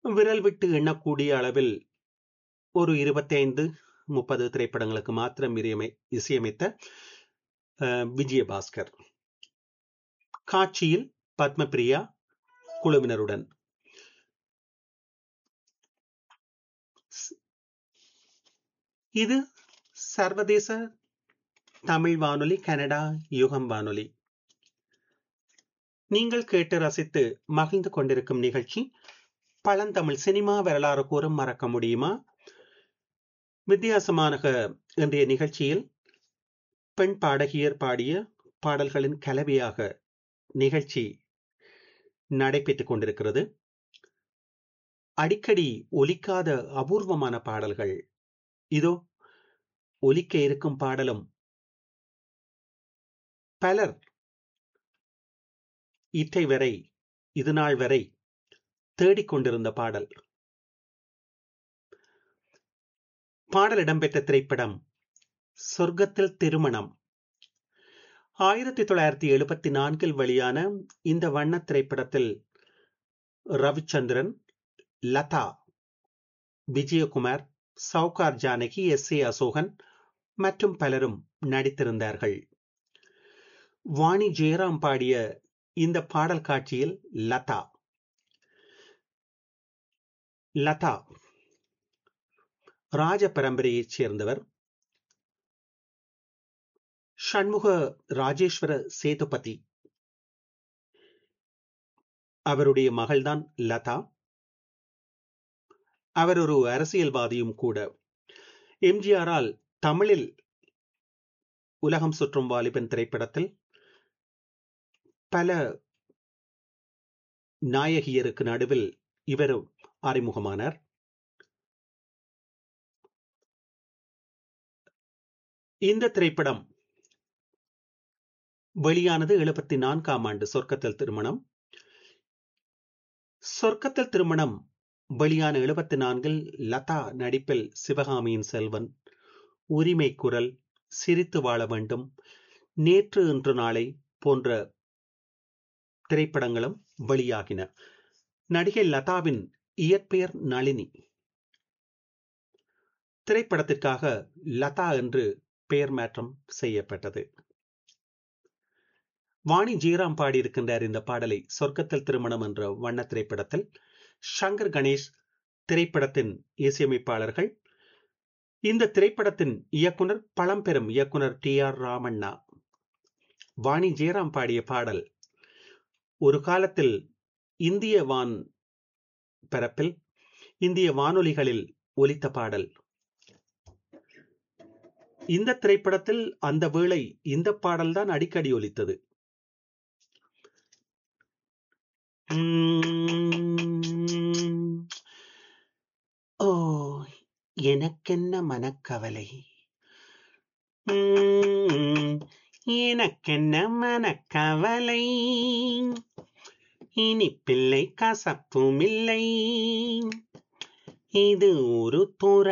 விரல் விட்டு எண்ணக்கூடிய அளவில் ஒரு இருபத்தைந்து முப்பது திரைப்படங்களுக்கு மாத்திரம் இறையமை இசையமைத்த அஹ், விஜயபாஸ்கர் காட்சியில் பத்மபிரியா குழுவினருடன் இது சர்வதேச தமிழ் வானொலி கனடா யுகம் வானொலி நீங்கள் கேட்டு ரசித்து மகிழ்ந்து கொண்டிருக்கும் நிகழ்ச்சி பழந்தமிழ் சினிமா வரலாறு கூறும் மறக்க முடியுமா வித்தியாசமான இன்றைய நிகழ்ச்சியில் பெண் பாடகியர் பாடிய பாடல்களின் கலவையாக நிகழ்ச்சி நடைபெற்றுக் கொண்டிருக்கிறது அடிக்கடி ஒலிக்காத அபூர்வமான பாடல்கள் இதோ ஒலிக்க இருக்கும் பாடலும் பலர் இற்றை வரை இது நாள் வரை தேடிக்கொண்டிருந்த பாடல் பாடல் இடம்பெற்ற திரைப்படம் சொர்க்கத்தில் திருமணம் ஆயிரத்தி தொள்ளாயிரத்தி எழுபத்தி நான்கில் வெளியான இந்த வண்ண திரைப்படத்தில் ரவிச்சந்திரன் லதா விஜயகுமார் சவுகார் ஜானகி எஸ் ஏ அசோகன் மற்றும் பலரும் நடித்திருந்தார்கள் வாணி ஜெயராம் பாடிய இந்த பாடல் காட்சியில் லதா லதா ராஜ பரம்பரையைச் சேர்ந்தவர் ஷண்முக ராஜேஸ்வர சேதுபதி அவருடைய மகள்தான் லதா அவர் ஒரு அரசியல்வாதியும் கூட எம்ஜிஆரால் தமிழில் உலகம் சுற்றும் வாலிபன் திரைப்படத்தில் பல நாயகியருக்கு நடுவில் இவர் அறிமுகமானார் இந்த திரைப்படம் வெளியானது எழுபத்தி நான்காம் ஆண்டு சொர்க்கத்தில் திருமணம் சொர்க்கத்தில் திருமணம் வெளியான எழுபத்தி நான்கில் லதா நடிப்பில் சிவகாமியின் செல்வன் உரிமை குரல் சிரித்து வாழ வேண்டும் நேற்று இன்று நாளை போன்ற திரைப்படங்களும் வெளியாகின நடிகை லதாவின் இயற்பெயர் நளினி திரைப்படத்திற்காக லதா என்று பெயர் மாற்றம் செய்யப்பட்டது வாணி ஜீராம் பாடியிருக்கின்றார் இந்த பாடலை சொர்க்கத்தில் திருமணம் என்ற வண்ண திரைப்படத்தில் சங்கர் கணேஷ் திரைப்படத்தின் இசையமைப்பாளர்கள் இந்த திரைப்படத்தின் இயக்குனர் பழம்பெரும் இயக்குனர் டி ஆர் ராமண்ணா வாணி ஜெயராம் பாடிய பாடல் ஒரு காலத்தில் இந்திய வான் பரப்பில் இந்திய வானொலிகளில் ஒலித்த பாடல் இந்த திரைப்படத்தில் அந்த வேளை இந்த பாடல்தான் அடிக்கடி ஒலித்தது உம், ஓ எனக்கென்ன மனக்கவலை உம், எனக்கென்ன மனக்கவலை இனிப்பில்லை கசப்புமில்லை இது ஒரு தூர